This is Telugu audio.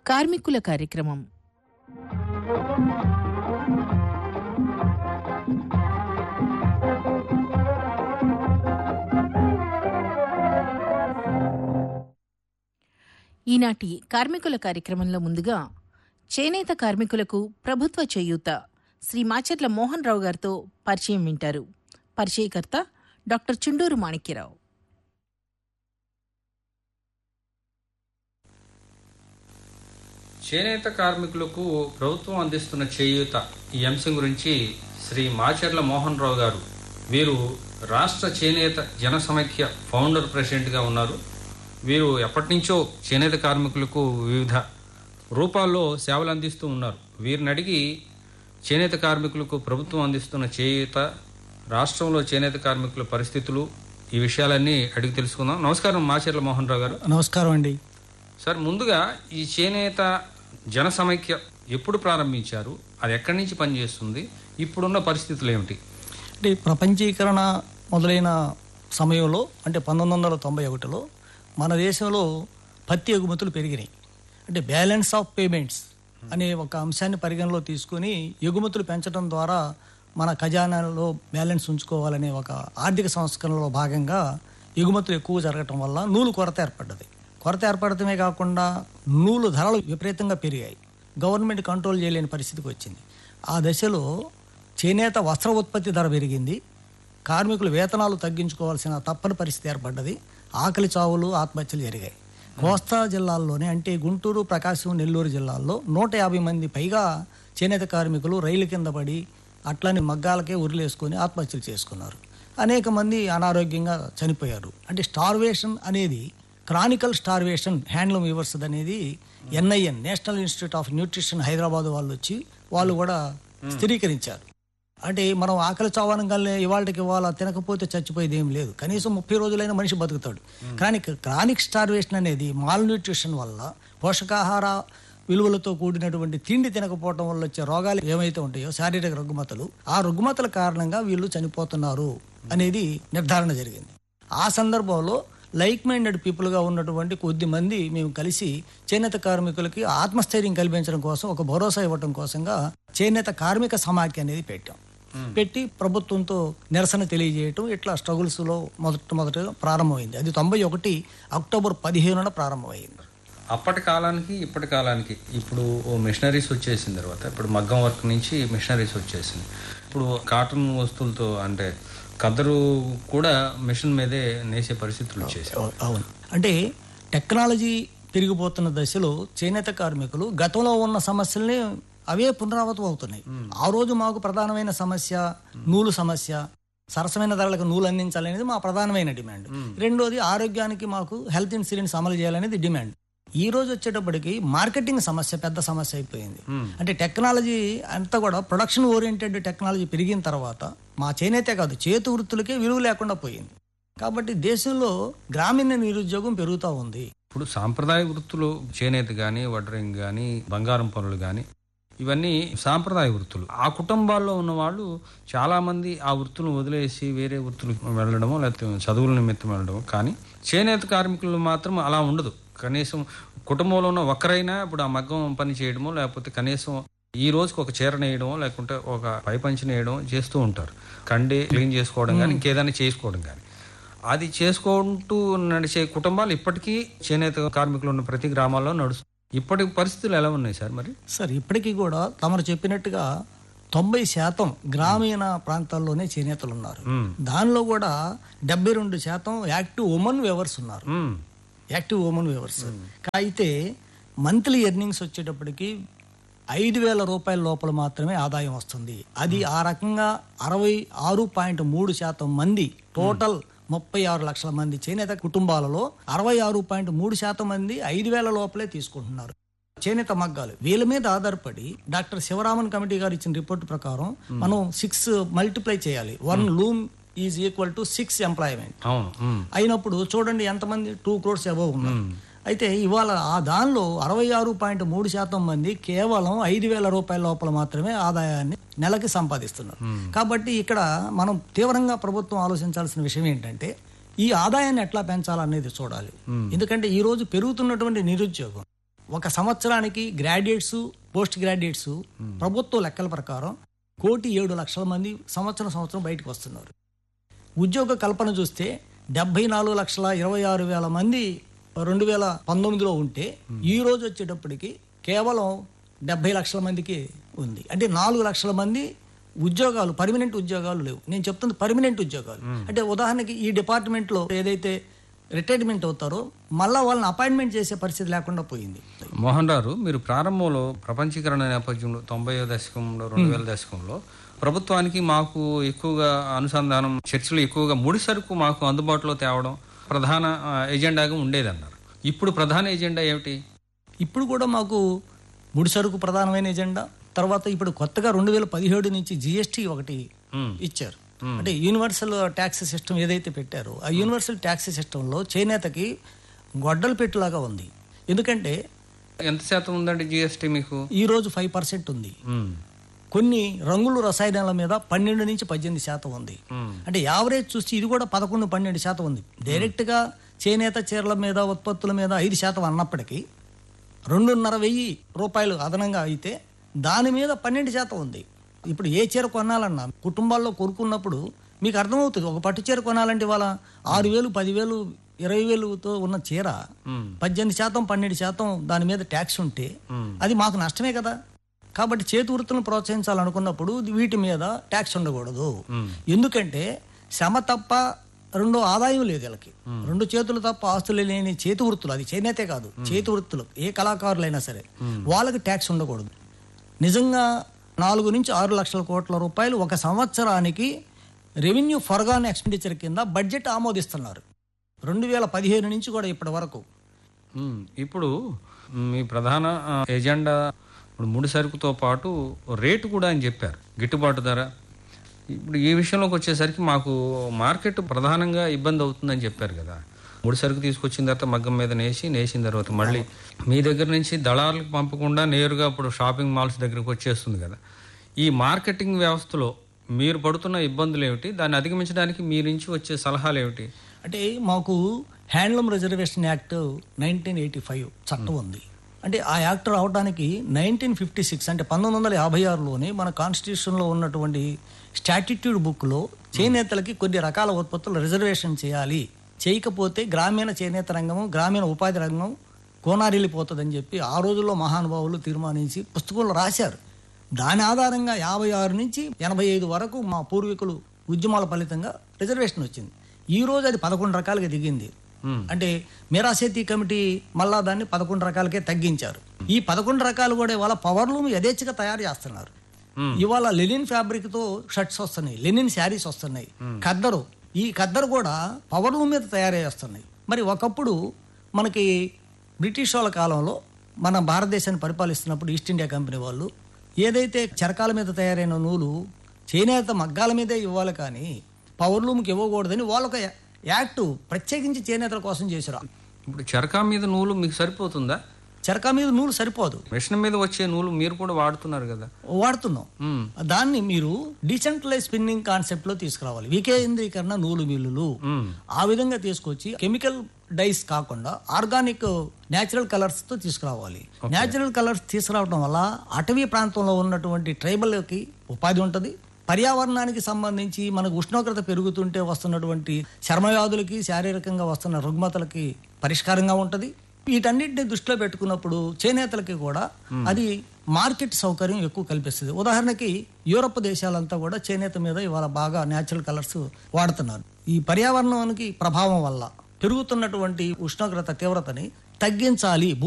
కార్మికుల కార్యక్రమం ఈనాటి కార్మికుల కార్యక్రమంలో ముందుగా చేనేత కార్మికులకు ప్రభుత్వ చేయూత శ్రీ మాచర్ల మోహన్ రావు గారితో పరిచయం వింటారు పరిచయకర్త డాక్టర్ చుండూరు మాణిక్యరావు చేనేత కార్మికులకు ప్రభుత్వం అందిస్తున్న చేయూత ఈ అంశం గురించి శ్రీ మాచర్ల మోహన్ రావు గారు వీరు రాష్ట్ర చేనేత జన సమైక్య ఫౌండర్ ప్రెసిడెంట్గా ఉన్నారు వీరు ఎప్పటి నుంచో చేనేత కార్మికులకు వివిధ రూపాల్లో సేవలు అందిస్తూ ఉన్నారు వీరిని అడిగి చేనేత కార్మికులకు ప్రభుత్వం అందిస్తున్న చేయూత రాష్ట్రంలో చేనేత కార్మికుల పరిస్థితులు ఈ విషయాలన్నీ అడిగి తెలుసుకుందాం నమస్కారం మాచర్ల మోహన్ రావు గారు నమస్కారం అండి సార్ ముందుగా ఈ చేనేత జన సమైక్య ఎప్పుడు ప్రారంభించారు అది ఎక్కడి నుంచి పనిచేస్తుంది ఇప్పుడున్న పరిస్థితులు ఏమిటి అంటే ప్రపంచీకరణ మొదలైన సమయంలో అంటే పంతొమ్మిది వందల తొంభై ఒకటిలో మన దేశంలో పత్తి ఎగుమతులు పెరిగినాయి అంటే బ్యాలెన్స్ ఆఫ్ పేమెంట్స్ అనే ఒక అంశాన్ని పరిగణలో తీసుకొని ఎగుమతులు పెంచడం ద్వారా మన ఖజానాలో బ్యాలెన్స్ ఉంచుకోవాలనే ఒక ఆర్థిక సంస్కరణలో భాగంగా ఎగుమతులు ఎక్కువ జరగటం వల్ల నూలు కొరత ఏర్పడ్డది కొరత ఏర్పడటమే కాకుండా నూలు ధరలు విపరీతంగా పెరిగాయి గవర్నమెంట్ కంట్రోల్ చేయలేని పరిస్థితికి వచ్చింది ఆ దశలో చేనేత వస్త్ర ఉత్పత్తి ధర పెరిగింది కార్మికులు వేతనాలు తగ్గించుకోవాల్సిన తప్పని పరిస్థితి ఏర్పడ్డది ఆకలి చావులు ఆత్మహత్యలు జరిగాయి కోస్తా జిల్లాల్లోనే అంటే గుంటూరు ప్రకాశం నెల్లూరు జిల్లాల్లో నూట యాభై మంది పైగా చేనేత కార్మికులు రైలు కింద పడి అట్లని మగ్గాలకే ఉరిలేసుకొని ఆత్మహత్యలు చేసుకున్నారు అనేక మంది అనారోగ్యంగా చనిపోయారు అంటే స్టార్వేషన్ అనేది క్రానికల్ స్టార్వేషన్ హ్యాండ్లూమ్ వీవర్స్ అనేది NIN national institute of nutrition Hyderabad వాళ్ళు వచ్చి వాళ్ళు కూడా స్థిరీకరించారు అంటే మనం ఆకలి చావనంగానే ఇవాళకి ఇవాళ తినకపోతే చచ్చిపోయేది ఏం లేదు కనీసం ముప్పై రోజులైనా మనిషి బతుకుతాడు కానీ క్రానిక్ స్టార్వేషన్ అనేది మాల్ న్యూట్రిషన్ వల్ల పోషకాహార విలువలతో కూడినటువంటి తిండి తినకపోవడం వల్ల వచ్చే రోగాలు ఏమైతే ఉంటాయో శారీరక రుగ్మతలు ఆ రుగ్మతల కారణంగా వీళ్ళు చనిపోతున్నారు అనేది నిర్ధారణ జరిగింది ఆ సందర్భంలో లైక్ మైండెడ్ పీపుల్గా ఉన్నటువంటి కొద్ది మంది మేము కలిసి చేనేత కార్మికులకి ఆత్మస్థైర్యం కల్పించడం కోసం ఒక భరోసా ఇవ్వడం కోసంగా చేనేత కార్మిక సమాఖ్య అనేది పెట్టాం పెట్టి ప్రభుత్వంతో నిరసన తెలియజేయటం ఇట్లా స్ట్రగుల్స్ లో మొదట మొదట ప్రారంభమైంది అది తొంభై ఒకటి అక్టోబర్ పదిహేనున ప్రారంభమైంది అప్పటి కాలానికి ఇప్పటి కాలానికి ఇప్పుడు ఓ మిషనరీస్ వచ్చేసిన తర్వాత ఇప్పుడు మగ్గం వర్క్ నుంచి మిషనరీస్ వచ్చేసింది ఇప్పుడు కాటన్ వస్తువులతో అంటే కదరు కూడా మిషన్ మీదే నేసే పరిస్థితులు వచ్చేసాయి అవు- అవును అంటే టెక్నాలజీ పెరిగిపోతున్న దశలో చేనేత కార్మికులు గతంలో ఉన్న సమస్యల్ని అవే పునరావృతం అవుతున్నాయి ఆ రోజు మాకు ప్రధానమైన సమస్య నూలు సమస్య సరసమైన ధరలకు నూలు అందించాలనేది మా ప్రధానమైన డిమాండ్ రెండోది ఆరోగ్యానికి మాకు హెల్త్ ఇన్సూరెన్స్ అమలు చేయాలనేది డిమాండ్ ఈ రోజు వచ్చేటప్పటికి మార్కెటింగ్ సమస్య పెద్ద సమస్య అయిపోయింది అంటే టెక్నాలజీ అంతా కూడా ప్రొడక్షన్ ఓరియంటెడ్ టెక్నాలజీ పెరిగిన తర్వాత మా చేనేతే కాదు చేతి వృత్తులకే విలువ లేకుండా పోయింది కాబట్టి దేశంలో గ్రామీణ నిరుద్యోగం పెరుగుతూ ఉంది ఇప్పుడు సాంప్రదాయ వృత్తులు చేనేత కానీ వడ్రింగ్ కానీ బంగారం పనులు కానీ ఇవన్నీ సాంప్రదాయ వృత్తులు ఆ కుటుంబాల్లో ఉన్న వాళ్ళు చాలా మంది ఆ వృత్తులను వదిలేసి వేరే వృత్తులకు వెళ్ళడమో లేకపోతే చదువుల నిమిత్తం వెళ్ళడమో కానీ చేనేత కార్మికులు మాత్రం అలా ఉండదు కనీసం కుటుంబంలో ఉన్న ఒక్కరైనా ఇప్పుడు ఆ మగ్గం పని చేయడమో లేకపోతే కనీసం ఈ రోజుకి ఒక చీర నేయడమో లేకుంటే ఒక పై పంచి నేయడం చేస్తూ ఉంటారు కండి క్లీన్ చేసుకోవడం కానీ ఇంకేదైనా చేసుకోవడం కానీ అది చేసుకుంటూ నడిచే కుటుంబాలు ఇప్పటికీ చేనేత కార్మికులు ఉన్న ప్రతి గ్రామాల్లో నడుస్తుంది ఇప్పటి పరిస్థితులు ఎలా ఉన్నాయి సార్ మరి సార్ ఇప్పటికీ కూడా తమరు చెప్పినట్టుగా తొంభై శాతం గ్రామీణ ప్రాంతాల్లోనే చేనేతలు ఉన్నారు మ్మ్. దానిలో కూడా డెబ్బై రెండు శాతం యాక్టివ్ ఉమెన్ వేవర్స్ ఉన్నారు మ్మ్. యాక్టివ్ ఉమెన్ వేవర్స్ అయితే మంత్లీ ఎర్నింగ్స్ వచ్చేటప్పటికి ఐదు వేల రూపాయల లోపల మాత్రమే ఆదాయం వస్తుంది అది ఆ రకంగా అరవై ఆరు పాయింట్ మూడు శాతం మంది టోటల్ ముప్పై ఆరు లక్షల మంది చేనేత కుటుంబాలలో అరవై ఆరు పాయింట్ మూడు శాతం మంది ఐదు వేల లోపలే తీసుకుంటున్నారు చేనేత మగ్గాలు వీళ్ళ మీద ఆధారపడి డాక్టర్ శివరామన్ కమిటీ గారు ఇచ్చిన రిపోర్ట్ ప్రకారం మనం సిక్స్ మల్టిప్లై చేయాలి one loom is equal to six employment అవును మ్మ్. అయినప్పుడు చూడండి ఎంతమంది టూ క్రోర్స్ అబవ్ ఉన్నారు అయితే ఇవాళ ఆ దానిలో అరవై ఆరు పాయింట్ మూడు శాతం మంది కేవలం ఐదు వేల రూపాయల లోపల మాత్రమే ఆదాయాన్ని నెలకి సంపాదిస్తున్నారు కాబట్టి ఇక్కడ మనం తీవ్రంగా ప్రభుత్వం ఆలోచించాల్సిన విషయం ఏంటంటే ఈ ఆదాయాన్ని ఎట్లా పెంచాలనేది చూడాలి ఎందుకంటే ఈ రోజు పెరుగుతున్నటువంటి నిరుద్యోగం ఒక సంవత్సరానికి గ్రాడ్యుయేట్స్ పోస్ట్ గ్రాడ్యుయేట్స్ ప్రభుత్వ లెక్కల ప్రకారం కోటి ఏడు లక్షల మంది సంవత్సరం సంవత్సరం బయటకు వస్తున్నారు ఉద్యోగ కల్పన చూస్తే డెబ్బై నాలుగు లక్షల ఇరవై ఆరు వేల మంది రెండు వేల పంతొమ్మిదిలో ఉంటే ఈ రోజు వచ్చేటప్పటికి కేవలం డెబ్బై లక్షల మందికి ఉంది అంటే నాలుగు లక్షల మంది ఉద్యోగాలు పర్మనెంట్ ఉద్యోగాలు లేవు నేను చెప్తుంది పర్మనెంట్ ఉద్యోగాలు అంటే ఉదాహరణకి ఈ డిపార్ట్మెంట్లో ఏదైతే రిటైర్మెంట్ అవుతారో మళ్ళా వాళ్ళని అపాయింట్మెంట్ చేసే పరిస్థితి లేకుండా పోయింది మోహన్ రావు మీరు ప్రారంభంలో ప్రపంచీకరణ నేపథ్యంలో తొంభై దశకంలో రెండు వేల దశకంలో ప్రభుత్వానికి మాకు ఎక్కువగా అనుసంధానం చర్చలు ఎక్కువగా ముడి సరుకు మాకు అందుబాటులో తేవడం ప్రధాన ఆ, ఎజెండాగా ఉండేదన్నారు ఇప్పుడు ప్రధాన ఎజెండా ఏమిటి ఇప్పుడు కూడా మాకు ముడి సరుకు ప్రధానమైన ఎజెండా తర్వాత ఇప్పుడు కొత్తగా రెండు వేల పదిహేడు నుంచి జిఎస్టీ ఒకటి మ్మ్. ఇచ్చారు అంటే యూనివర్సల్ ట్యాక్స్ సిస్టమ్ ఏదైతే పెట్టారో ఆ యూనివర్సల్ ట్యాక్స్ సిస్టంలో చేనేతకి గొడ్డలు పెట్టులాగా ఉంది ఎందుకంటే ఎంత శాతం ఉందండి జిఎస్టీ మీకు ఈ రోజు ఫైవ్ పర్సెంట్ ఉంది మ్మ్. కొన్ని రంగులు రసాయనాల మీద పన్నెండు నుంచి పద్దెనిమిది శాతం ఉంది మ్మ్. అంటే యావరేజ్ చూస్తే ఇది కూడా పదకొండు పన్నెండు శాతం ఉంది డైరెక్ట్గా చేనేత చీరల మీద ఉత్పత్తుల మీద ఐదు శాతం అన్నప్పటికీ రెండున్నర వెయ్యి రూపాయలు అదనంగా అయితే దాని మీద పన్నెండు శాతం ఉంది ఇప్పుడు ఏ చీర కొనాలన్నా కుటుంబాల్లో కొనుక్కున్నప్పుడు మీకు అర్థమవుతుంది ఒక పట్టు చీర కొనాలంటే వాళ్ళ ఆరు వేలు పదివేలు ఇరవై వేలుతో ఉన్న చీర మ్మ్. పద్దెనిమిది శాతం పన్నెండు శాతం దాని మీద ట్యాక్స్ ఉంటే మ్మ్. అది మాకు నష్టమే కదా కాబట్టి చేతి వృత్తులను ప్రోత్సహించాలనుకున్నప్పుడు వీటి మీద ట్యాక్స్ ఉండకూడదు మ్మ్. ఎందుకంటే శ్రమ తప్ప రెండో ఆదాయం లేదు వీళ్ళకి రెండు చేతులు తప్ప ఆస్తులు లేని చేతి వృత్తులు అది చేనేతే కాదు చేతి వృత్తులు ఏ కళాకారులైనా సరే వాళ్ళకి ట్యాక్స్ ఉండకూడదు నిజంగా నాలుగు నుంచి ఆరు లక్షల కోట్ల రూపాయలు ఒక సంవత్సరానికి రెవెన్యూ ఫర్గాన్ ఎక్స్పెండిచర్ కింద బడ్జెట్ ఆమోదిస్తున్నారు రెండు వేల పదిహేను నుంచి కూడా ఇప్పటి వరకు మ్మ్. ఇప్పుడు మీ ప్రధాన ఆ, ఎజెండా ఇప్పుడు ముడి సరుకుతో పాటు రేటు కూడా అని చెప్పారు గిట్టుబాటు ధర ఇప్పుడు ఈ విషయంలోకి వచ్చేసరికి మాకు మార్కెట్ ప్రధానంగా ఇబ్బంది అవుతుందని చెప్పారు కదా ముడి సరుకు తీసుకొచ్చిన తర్వాత మగ్గం మీద నేసి నేసిన తర్వాత మళ్ళీ మీ దగ్గర నుంచి దళాలకు పంపకుండా నేరుగా ఇప్పుడు షాపింగ్ మాల్స్ దగ్గరికి వచ్చేస్తుంది కదా ఈ మార్కెటింగ్ వ్యవస్థలో మీరు పడుతున్న ఇబ్బందులు ఏమిటి దాన్ని అధిగమించడానికి మీ నుంచి వచ్చే సలహాలు ఏమిటి అంటే మాకు handloom reservation act nineteen eighty five చట్టం ఉంది అంటే ఆ యాక్ట్ రావడానికి నైన్టీన్ ఫిఫ్టీ సిక్స్ అంటే పంతొమ్మిది వందల యాభై ఆరులోనే మన కాన్స్టిట్యూషన్లో ఉన్నటువంటి స్టాట్యూట్యూడ్ బుక్లో చేనేతలకి కొన్ని రకాల ఉత్పత్తులు రిజర్వేషన్ చేయాలి చేయకపోతే గ్రామీణ చేనేత రంగము గ్రామీణ ఉపాధి రంగం కోనారిల్లిపోతుందని చెప్పి ఆ రోజుల్లో మహానుభావులు తీర్మానించి పుస్తకంలో రాశారు దాని ఆధారంగా యాభై ఆరు నుంచి ఎనభై ఐదు వరకు మా పూర్వీకులు ఉద్యమాల ఫలితంగా రిజర్వేషన్ వచ్చింది ఈ రోజు అది పదకొండు రకాలుగా దిగింది మ్మ్. అంటే మీరాసేతీ కమిటీ మళ్ళా దాన్ని పదకొండు రకాలకే తగ్గించారు ఈ పదకొండు రకాలు కూడా ఇవాళ పవర్ లూమ్ యథేచ్ఛగా తయారు చేస్తున్నారు మ్మ్. ఇవాళ లెనిన్ ఫ్యాబ్రిక్ తో షర్ట్స్ వస్తున్నాయి లెనిన్ శారీస్ వస్తున్నాయి ఖద్దరు ఈ ఖద్దరు కూడా పవర్ లూమ్ మీద తయారు చేస్తున్నాయి మరి ఒకప్పుడు మనకి బ్రిటిష్ వాళ్ళ కాలంలో మన భారతదేశాన్ని పరిపాలిస్తున్నప్పుడు ఈస్ట్ ఇండియా కంపెనీ వాళ్ళు ఏదైతే చరకాల మీద తయారైన నూలు చేనేత మగ్గాల మీదే ఇవ్వాలి కానీ పవర్ లూమ్కి ఇవ్వకూడదని వాళ్ళొక యాక్ట్ ప్రత్యేకించి చేనేతల కోసం చేశారు ఇప్పుడు చరకా మీద నూలు మీకు సరిపోతుందా చరకా మీద నూలు సరిపోదు మిషన్ మీద వచ్చే నూలు మీరు కూడా వాడుతున్నారు కదా వాడుతున్నాం మ్మ్. దాన్ని మీరు డీసెంట్రలైజ్ స్పిన్నింగ్ కాన్సెప్ట్ లో తీసుకురావాలి వికేంద్రీకరణ నూలు మిల్లులు మ్మ్. ఆ విధంగా తీసుకొచ్చి కెమికల్ డైస్ కాకుండా ఆర్గానిక్ న్యాచురల్ కలర్స్ తో తీసుకురావాలి న్యాచురల్ కలర్స్ తీసుకురావడం వల్ల అటవీ ప్రాంతంలో ఉన్నటువంటి ట్రైబల్కి ఉపాధి ఉంటుంది పర్యావరణానికి సంబంధించి మనకు ఉష్ణోగ్రత పెరుగుతుంటే వస్తున్నటువంటి చర్మవ్యాధులకి శారీరకంగా వస్తున్న రుగ్మతలకి పరిష్కారంగా ఉంటుంది వీటన్నిటిని దృష్టిలో పెట్టుకున్నప్పుడు చేనేతలకి కూడా అది మార్కెట్ సౌకర్యం ఎక్కువ కల్పిస్తుంది ఉదాహరణకి యూరప్ దేశాలంతా కూడా చేనేత మీద ఇవాళ బాగా న్యాచురల్ కలర్స్ వాడుతున్నారు ఈ పర్యావరణానికి ప్రభావం వల్ల పెరుగుతున్నటువంటి ఉష్ణోగ్రత తీవ్రతని తగ్గించాలి